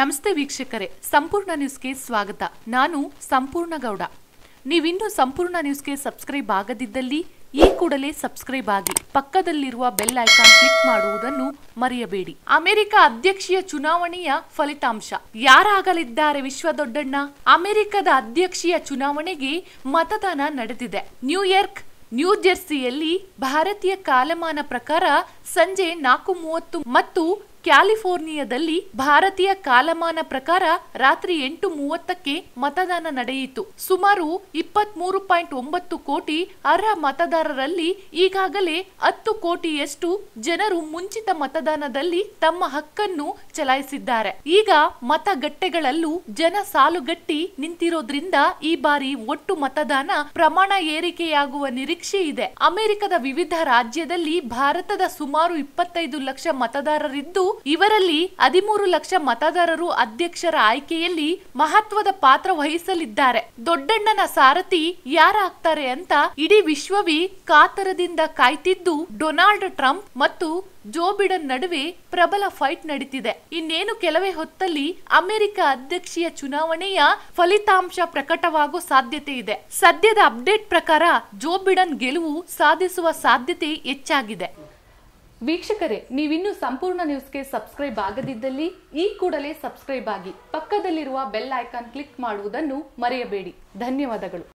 ನಮಸ್ತೆ ವೀಕ್ಷಕರೇ ಸಂಪೂರ್ಣ ನ್ಯೂಸ್ಗೆ ಸ್ವಾಗತ ನಾನು ಸಂಪೂರ್ಣ ಗೌಡ ನೀವಿನ್ನೂ ಸಂಪೂರ್ಣ ನ್ಯೂಸ್ಗೆ ಸಬ್ಸ್ಕ್ರೈಬ್ ಆಗದಿದ್ದಲ್ಲಿ ಈ ಕೂಡಲೇ ಸಬ್ಸ್ಕ್ರೈಬ್ ಆಗಿ ಪಕ್ಕದಲ್ಲಿರುವ ಬೆಲ್ ಐಕಾನ್ ಕ್ಲಿಕ್ ಮಾಡುವುದನ್ನು ಮರೆಯಬೇಡಿ ಅಮೆರಿಕ ಅಧ್ಯಕ್ಷೀಯ ಚುನಾವಣೆಯ ಫಲಿತಾಂಶ ಯಾರಾಗಲಿದ್ದಾರೆ ವಿಶ್ವ ದೊಡ್ಡಣ್ಣ ಅಮೆರಿಕದ ಅಧ್ಯಕ್ಷೀಯ ಚುನಾವಣೆಗೆ ಮತದಾನ ನಡೆದಿದೆ ನ್ಯೂಯಾರ್ಕ್ ನ್ಯೂ ಜೆರ್ಸಿಯಲ್ಲಿ ಭಾರತೀಯ ಕಾಲಮಾನ ಪ್ರಕಾರ ಸಂಜೆ ನಾಲ್ಕು ಮೂವತ್ತು ಮತ್ತು ಕ್ಯಾಲಿಫೋರ್ನಿಯಾದಲ್ಲಿ ಭಾರತೀಯ ಕಾಲಮಾನ ಪ್ರಕಾರ ರಾತ್ರಿ ಎಂಟು ಮೂವತ್ತಕ್ಕೆ ಮತದಾನ ನಡೆಯಿತು ಸುಮಾರು ಇಪ್ಪತ್ಮೂರು ಪಾಯಿಂಟ್ ಒಂಬತ್ತು ಕೋಟಿ ಅರ್ಹ ಮತದಾರರಲ್ಲಿ ಈಗಾಗಲೇ ಹತ್ತು ಕೋಟಿಯಷ್ಟು ಜನರು ಮುಂಚಿತ ಮತದಾನದಲ್ಲಿ ತಮ್ಮ ಹಕ್ಕನ್ನು ಚಲಾಯಿಸಿದ್ದಾರೆ ಈಗ ಮತಗಟ್ಟೆಗಳಲ್ಲೂ ಜನ ಸಾಲುಗಟ್ಟಿ ನಿಂತಿರೋದ್ರಿಂದ ಈ ಬಾರಿ ಒಟ್ಟು ಮತದಾನ ಪ್ರಮಾಣ ಏರಿಕೆಯಾಗುವ ನಿರೀಕ್ಷೆ ಇದೆ ಅಮೆರಿಕದ ವಿವಿಧ ರಾಜ್ಯದಲ್ಲಿ ಭಾರತದ ಸುಮಾರು ಇಪ್ಪತ್ತೈದು ಲಕ್ಷ ಮತದಾರರಿದ್ದು ಇವರಲ್ಲಿ ಹದಿಮೂರು ಲಕ್ಷ ಮತದಾರರು ಅಧ್ಯಕ್ಷರ ಆಯ್ಕೆಯಲ್ಲಿ ಮಹತ್ವದ ಪಾತ್ರ ವಹಿಸಲಿದ್ದಾರೆ ದೊಡ್ಡಣ್ಣನ ಸಾರಥಿ ಯಾರಾಗ್ತಾರೆ ಅಂತ ಇಡೀ ವಿಶ್ವವೇ ಕಾತರದಿಂದ ಕಾಯ್ತಿದ್ದು ಡೊನಾಲ್ಡ್ ಟ್ರಂಪ್ ಮತ್ತು ಜೋ ಬಿಡನ್ ನಡುವೆ ಪ್ರಬಲ ಫೈಟ್ ನಡೀತಿದೆ ಇನ್ನೇನು ಕೆಲವೇ ಹೊತ್ತಲ್ಲಿ ಅಮೆರಿಕ ಅಧ್ಯಕ್ಷೀಯ ಚುನಾವಣೆಯ ಫಲಿತಾಂಶ ಪ್ರಕಟವಾಗೋ ಸಾಧ್ಯತೆ ಇದೆ ಸದ್ಯದ ಅಪ್ಡೇಟ್ ಪ್ರಕಾರ ಜೋ ಬಿಡನ್ ಗೆಲುವು ಸಾಧಿಸುವ ಸಾಧ್ಯತೆ ಹೆಚ್ಚಾಗಿದೆ ವೀಕ್ಷಕರೇ ನೀವಿನ್ನೂ ಸಂಪೂರ್ಣ ನ್ಯೂಸ್ಗೆ ಸಬ್ಸ್ಕ್ರೈಬ್ ಆಗದಿದ್ದಲ್ಲಿ ಈ ಕೂಡಲೇ ಸಬ್ಸ್ಕ್ರೈಬ್ ಆಗಿ ಪಕ್ಕದಲ್ಲಿರುವ ಬೆಲ್ ಐಕಾನ್ ಕ್ಲಿಕ್ ಮಾಡುವುದನ್ನು ಮರೆಯಬೇಡಿ ಧನ್ಯವಾದಗಳು